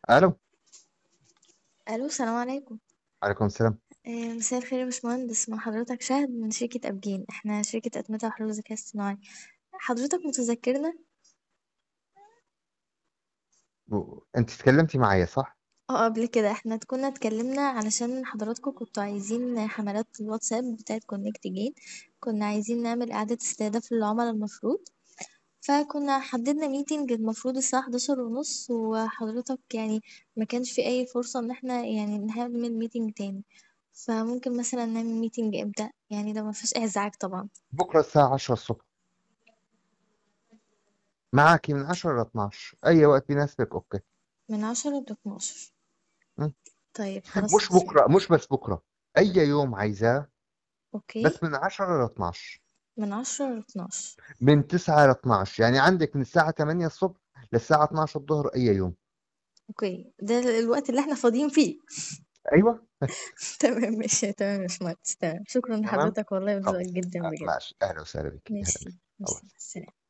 الو الو السلام عليكم عليكم السلام آه، مساء الخير يا باشمهندس مع حضرتك شاهد من شركة أبجين احنا شركة أتمتة وحلول الذكاء الاصطناعي حضرتك متذكرنا؟ و- انت تكلمتي معايا صح اه قبل كده احنا كنا اتكلمنا علشان حضراتكم كنتوا عايزين حملات الواتساب بتاعت كونكت جين كنا عايزين نعمل إعادة استهداف للعملاء المفروض فكنا حددنا ميتنج المفروض الساعة 11 ونص وحضرتك يعني ما كانش في أي فرصة إن احنا يعني نعمل ميتنج تاني فممكن مثلا نعمل ميتنج امتى يعني ده ما فيش أي إزعاج طبعا بكره الساعه 10 الصبح معاكي من 10 ل 12 اي وقت بيناسبك اوكي من عشرة لاتناشر م? طيب خلاص مش بكره مش بس بكره اي يوم عايزاه اوكي بس من 10 ل 12 من عشرة لاتناشر من 9 ل 12 يعني عندك من الساعه 8 الصبح للساعه 12 الظهر اي يوم اوكي ده ال- الوقت اللي احنا فاضيين فيه ايوه تمام ماشي تمام يا باشمهندس تمام شكرا تمام لحضرتك والله بذوقك خلاص جدا آه، بجد ماشي اهلا وسهلا بك اهلا بك ماشي ماشي الله مع السلامة